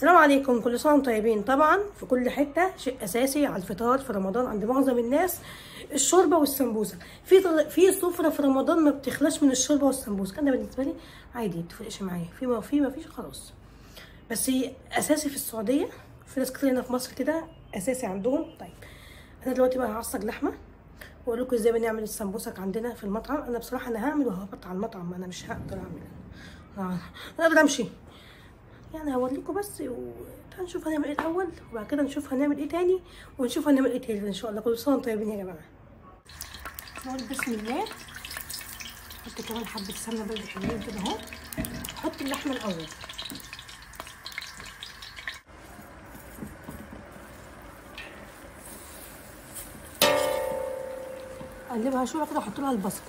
السلام عليكم كل سنه وانتم طيبين طبعا في كل حته شيء اساسي على الفطار في رمضان عند معظم الناس الشوربه والسمبوسه في طل- في سفره في رمضان ما بتخلاش من الشوربه والسمبوسه انا بالنسبه لي عادي ما بتفرقش معايا في ما في ما فيش خلاص بس هي اساسي في السعوديه في ناس كتير هنا في مصر كده اساسي عندهم طيب انا دلوقتي بقى هعصج لحمه واقول لكم ازاي بنعمل السمبوسك عندنا في المطعم انا بصراحه انا هعمل وههبط على المطعم انا مش هقدر اعمل انا انا اقدر امشي يعني هوريكم بس وتعالوا نشوف هنعمل ايه الاول وبعد كده نشوف هنعمل ايه تاني ونشوف هنعمل ايه تاني ان شاء الله كل سنه وانتم طيبين يا جماعه نقول بسم الله نحط كمان حبه سمنه بلدي حلوين كده اهو نحط اللحمه الاول اقلبها شويه كده واحط لها البصل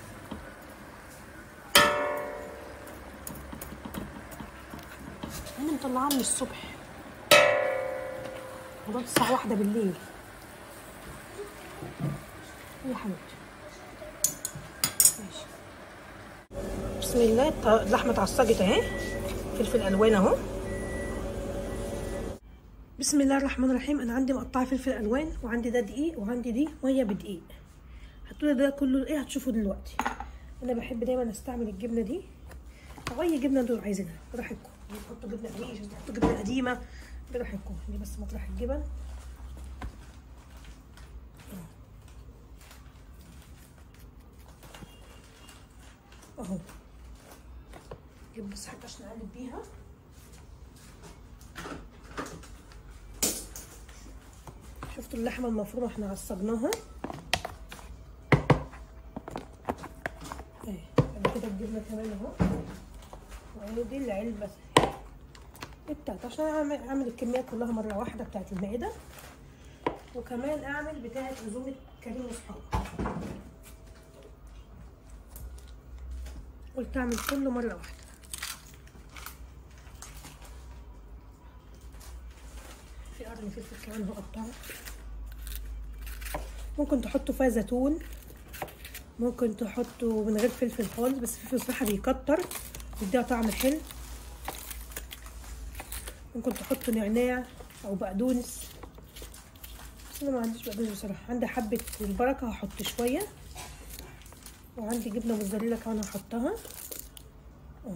انا مطلعاها من الصبح لغايه الساعه واحدة بالليل يا حبيبتي ماشي بسم الله الط- اللحمه اتعصجت اهي فلفل الوان اهو بسم الله الرحمن الرحيم انا عندي مقطعه فلفل الوان وعندي ده دقيق وعندي دي ميه بدقيق هتقولي ده كله ايه هتشوفوا دلوقتي انا بحب دايما استعمل الجبنه دي او اي جبنه انتوا عايزينها براحتكم تحطوا جبنه قريش تحطوا جبنه قديمه براحتكم دي بس مطرح الجبن اهو جيب بس حاجه عشان اقلب بيها شفتوا اللحمه المفرومه احنا عصجناها اهي بعد كده الجبنه كمان اهو واهي دي العلبه دي بتاعت عشان اعمل اعمل الكميه كلها مره واحده بتاعت المائده وكمان اعمل بتاعت عزومه كريم واصحابه قلت اعمل كله مره واحده في قرن فلفل كمان هقطعه ممكن تحطوا فيها زيتون ممكن تحطوا من غير فلفل خالص بس الفلفل بصراحه بيكتر بيديها طعم حلو ممكن تحطوا نعناع او بقدونس بس انا ما عنديش بقدونس بصراحه عندي حبه البركه هحط شويه وعندي جبنه موزاريلا كمان هحطها اه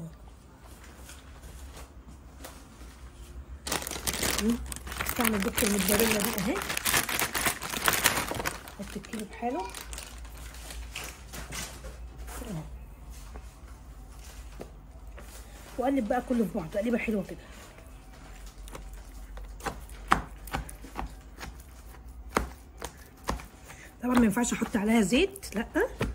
مم. استعمل جبنه الموزاريلا دي اهي احط الكيلو بحاله اه. واقلب بقى كله في بعض تقليبه حلوه كده طبعا ما ينفعش احط عليها زيت لا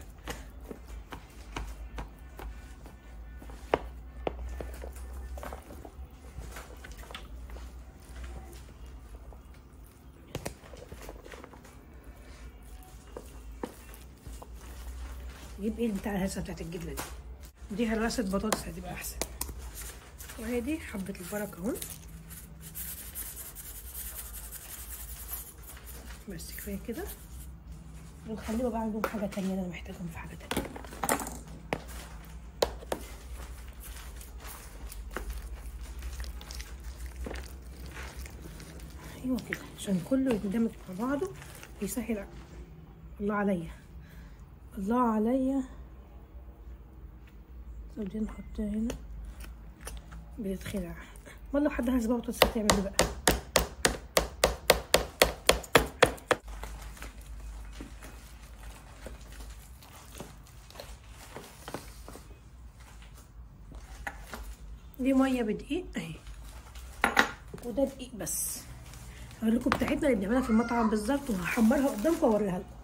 نجيب ايه بتاع الهرسه بتاعت الجبنه دي دي هرسه بطاطس هتبقى احسن وهي دي حبه البركه اهو بس كفايه كده ونخليهم بقى عندهم حاجه تانية انا محتاجهم في حاجه تانية ايوه كده عشان كله يندمج مع بعضه يسهل الله عليا الله عليا طب دي نحطها هنا بتتخلع امال لو حد عايز بقى بطاطس هتعمل ايه بقى دي ميه بدقيق اهي وده دقيق بس هقول لكم بتاعتنا اللي بنعملها في المطعم بالظبط وهحمرها قدامكم واوريها لكم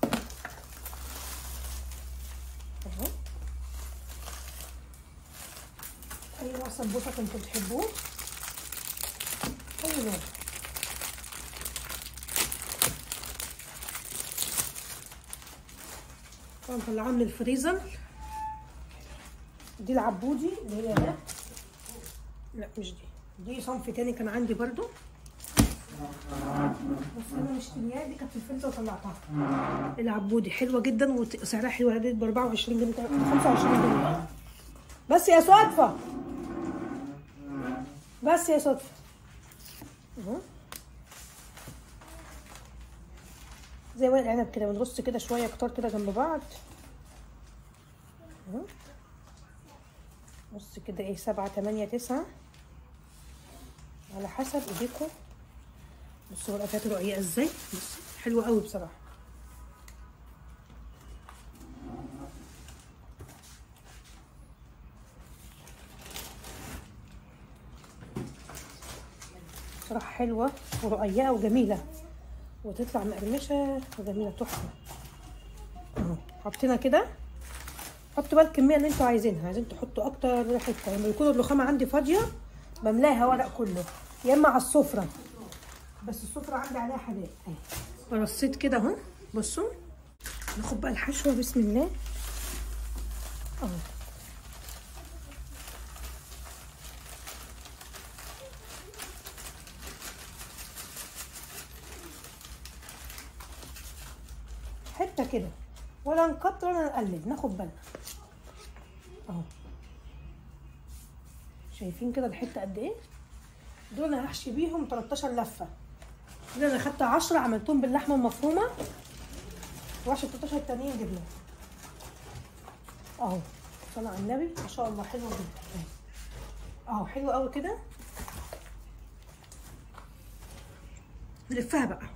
اهو اي نوع سمبوسه كنتوا بتحبوه اي نوع طبعا طلعوها من الفريزر دي العبودي اللي هي ده لا مش دي دي صنف تاني كان عندي برضو بس انا مشترياها دي كانت في الفريزر وطلعتها العبودي حلوه جدا وسعرها حلو دي ب 24 جنيه 25 جنيه بس يا صدفه بس يا صدفه اهو زي ورق العنب كده بنرص كده شويه كتار كده جنب بعض اهو بص كده ايه سبعة تمانية تسعة على حسب ايديكم بصوا ورقات رقيقة ازاي بص حلوة قوي بصراحة بصراحة حلوة ورقيقة وجميلة وتطلع مقرمشة وجميلة تحفة اهو حطينا كده حطوا بقى الكميه اللي انتوا عايزينها عايزين تحطوا اكتر حته لما يكون الرخامه عندي فاضيه بملاها ورق كله يا اما على السفره بس السفره عندي عليها حاجات اهي رصيت كده اهو بصوا ناخد بقى الحشوه بسم الله اهو حته كده ولا نكتر ولا نقلل ناخد بالنا اهو شايفين كده الحته قد ايه دول انا هحشي بيهم 13 لفه كده انا خدت 10 عملتهم باللحمه المفرومه و10 13 التانيين جبنه اهو صلى على النبي ما شاء الله حلو جدا اهو حلو قوي كده نلفها بقى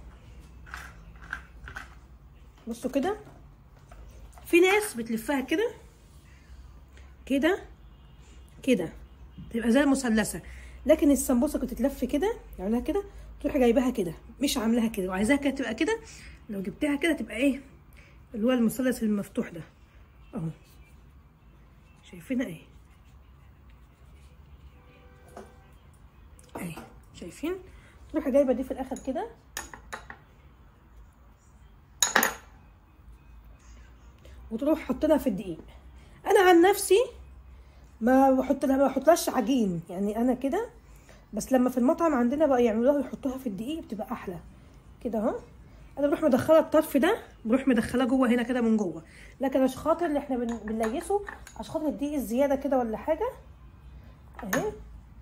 بصوا كده في ناس بتلفها كده كده كده تبقى زي المثلثه لكن السمبوسه كنت تتلف كده يعملها كده تروحي جايباها كده مش عاملاها كده وعايزاها كده تبقى كده لو جبتها كده تبقى ايه اللي هو المثلث المفتوح ده اهو شايفينها ايه اهي شايفين تروحي جايبه دي في الاخر كده وتروح حطنا في الدقيق انا عن نفسي ما بحط لها ما بحطلهاش عجين يعني انا كده بس لما في المطعم عندنا بقى يعملوها ويحطوها في الدقيق بتبقى احلى كده اهو انا بروح مدخله الطرف ده بروح مدخلاه جوه هنا كده من جوه لكن عشان خاطر اللي احنا بن- بنليسه عشان خاطر الدقيق الزياده كده ولا حاجه اهي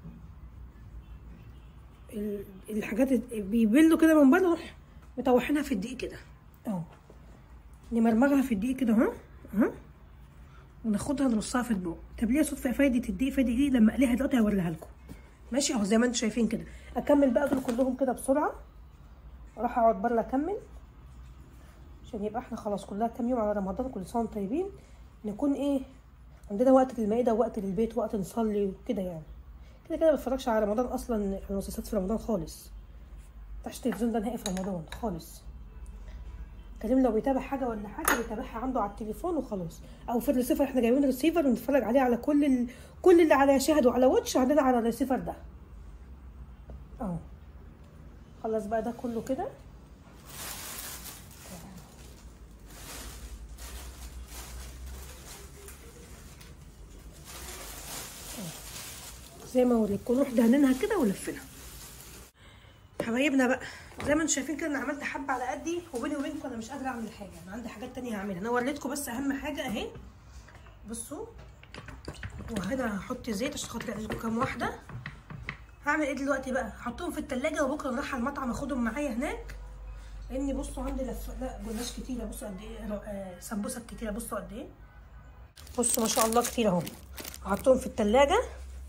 ال- الحاجات اللي بيبلوا كده من بره نروح مطوحينها في الدقيق كده اهو نمرمغها في الدقيق كده اهو اهو وناخدها نرصها في البوق طب ليه صدفه فايده الدقيق فايده دي لما اقليها دلوقتي هوريها لكم ماشي اهو زي ما انتم شايفين كده اكمل بقى دول كلهم كده بسرعه اروح اقعد بره اكمل عشان يبقى احنا خلاص كلها كام يوم على رمضان كل سنه وانتم طيبين نكون ايه عندنا وقت للمائده ووقت للبيت وقت نصلي وكده يعني كده كده ما بتفرجش على رمضان اصلا على المسلسلات في رمضان خالص مفتحش التلفزيون ده نهائي في رمضان خالص كريم لو بيتابع حاجه ولا حاجه بيتابعها عنده على التليفون وخلاص او في الريسيفر احنا جايبين ريسيفر ونتفرج عليه على كل ال... كل اللي على شاهد وعلى واتش عندنا على الريسيفر ده اهو خلص بقى ده كله كده زي ما اوريكم نروح دهنينها كده ولفينها حبايبنا بقى زي ما انتم شايفين كده انا عملت حبه على قدي وبيني وبينكم انا مش قادره اعمل حاجه انا عندي حاجات تانية هعملها انا وريتكم بس اهم حاجه اهي بصوا وهنا هحط زيت عشان خاطر اديكم كام واحده هعمل ايه دلوقتي بقى هحطهم في التلاجة وبكره نروح على المطعم اخدهم معايا هناك لاني بصوا عندي لف لا جلاش كتيره بصوا قد ايه آه، سمبوسك كتيره بصوا قد ايه بصوا ما شاء الله كتير اهو هحطهم في التلاجة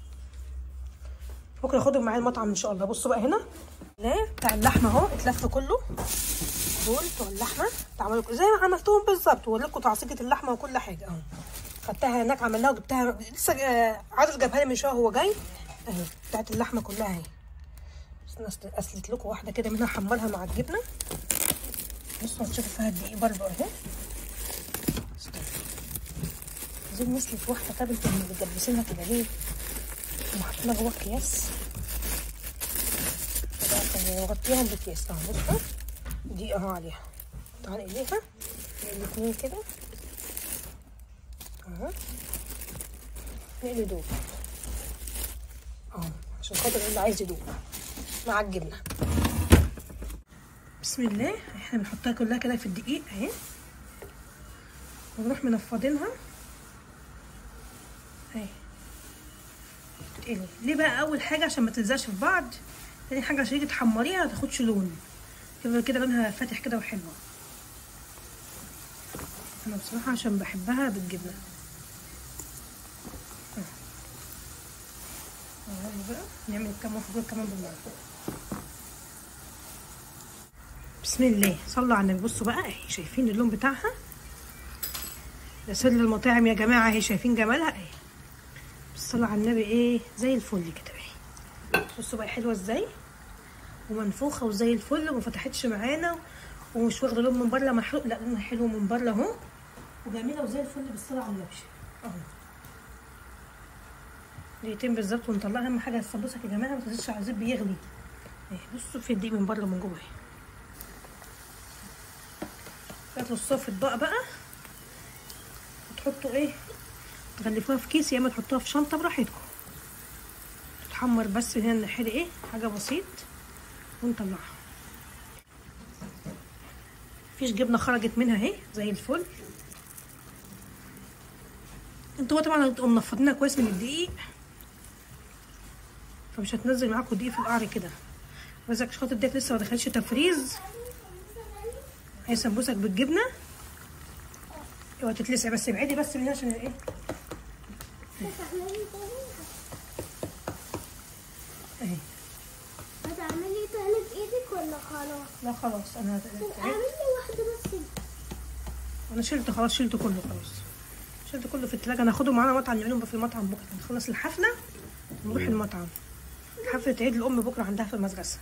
بكره اخدهم معايا المطعم ان شاء الله بصوا بقى هنا لا بتاع اللحمه اهو اتلف كله دول بتوع اللحمه اتعملوا زي ما عملتهم بالظبط ووريكم تعصيجه اللحمه وكل حاجه اهو خدتها هناك عملناها وجبتها لسه آه، عارف جابها لي من شويه هو جاي اهي بتاعت اللحمه كلها اهي بس انا أسل- اسلت لكم واحده كده منها حمرها مع الجبنه بصوا هتشوفوا فيها قد ايه برضه اهي استنى. عايزين نسلت واحده طب انتوا متجبسينها كده ليه؟ وحطينا جوه اكياس نغطيهم بكيس اهو بصوا دي اهو عليها تعالى ايديها الاتنين كده اهو نقلي دول اهو عشان خاطر اللي عايز يدوق مع الجبنه بسم الله احنا بنحطها كلها كده في الدقيق اهي ونروح منفضينها اهي تتقلي ليه بقى اول حاجه عشان ما تلزقش في بعض تاني حاجه عشان تيجي تحمريها ما تاخدش لون تبقى كده لونها فاتح كده وحلوه انا بصراحه عشان بحبها بالجبنه آه. بقى نعمل كام واحد دول كمان بالمره بسم الله صلوا على النبي بصوا بقى اهي شايفين اللون بتاعها ده سر المطاعم يا جماعه اهي شايفين جمالها اهي صلوا على النبي ايه زي الفل كده اهي بصوا بقى حلوه ازاي ومنفوخه وزي الفل وما فتحتش معانا ومش واخده لون من بره محروق لا لونها حلو من بره اهو وجميله وزي الفل بالصلاه على النبي اهو دقيقتين بالظبط ونطلعها اهم حاجه السمبوسك يا جماعه ما تنسوش على الزيت بيغلي اهي بصوا في الدقيق من بره ومن جوه اهي تاخدوا الصوف اطباق بقى وتحطوا ايه تغلفوها في كيس يا اما تحطوها في شنطه براحتكم تتحمر بس هنا الناحيه ايه حاجه بسيط ونطلعها مفيش جبنه خرجت منها اهي زي الفل انتوا طبعا هتبقوا منفضينها كويس من الدقيق فمش هتنزل معاكم دقيق في القعر كده بس عشان خاطر الدقيق لسه ما دخلش تفريز هي سمبوسك بالجبنه اوعى تتلسع بس ابعدي بس من هنا عشان ايه اهي هتعملي تاني بإيدك ولا خلاص؟ لا خلاص انا طب تعبت. اعملي واحدة بس انا شلت خلاص شلت كله خلاص شلت كله في التلاجة ناخده معانا مطعم نعمله في المطعم بكره نخلص الحفله نروح المطعم حفله عيد الام بكره عندها في المدرسه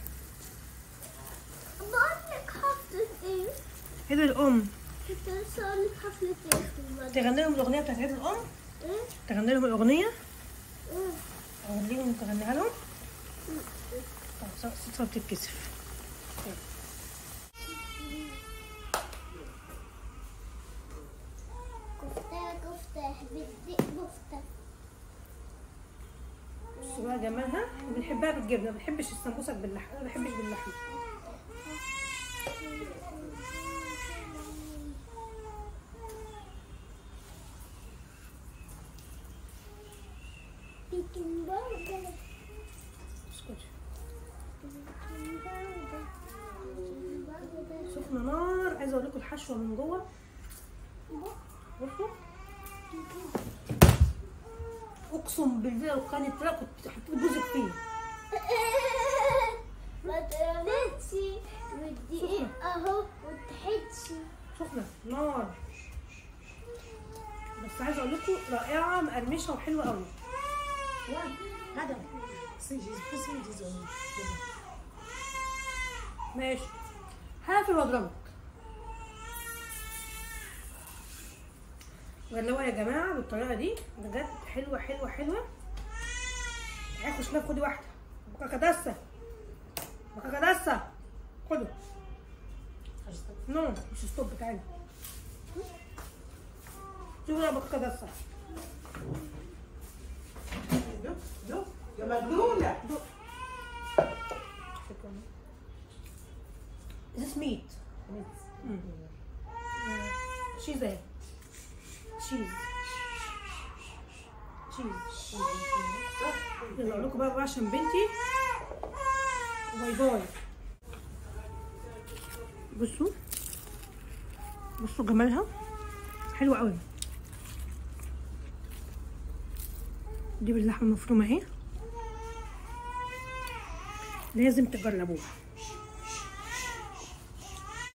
بقول لك حفلة ايه؟ عيد الام كنت لسه اقول لك حفلة ايه في المدرسة؟ تغني لهم الاغنيه بتاعت عيد الام ايه؟ تغني لهم الاغنيه ايه؟ اغنيهم تغنيها لهم طب صوت صوت بتتكسف كفتة كفتة بدي كفتة بصوا بقى جمالها بنحبها بالجبنه ما بنحبش السمبوسك باللحمه انا ما بحبش باللحمه بيكن باودر اسكتي بيكن باودر بيكن باودر سخنه نار عايزه اقول لكم الحشوه من جوه بصوا اقسم بالله لو كانت لا كنت حطيت بوزك فيه ما تقلتش والدقيق اهو وتحدش سخنه نار بس عايزه اقول لكم رائعه مقرمشه وحلوه قوي هذا سيجي سيجي ماشي هقفل واضربك غلوها يا جماعه بالطريقه دي بجد حلوه حلوه حلوه هاخد شمال خدي واحده بكا كدسه بكا كدسه خدوا نو مش ستوب تعالي شوفوا يا بكا كدسه يا مجنونة Is this meat? Cheese اهي cheese cheese يلا اقول لكم بقى بقى عشان بنتي باي باي بصوا بصوا جمالها حلوة قوي دي باللحمة المفرومة اهي لازم تجربوها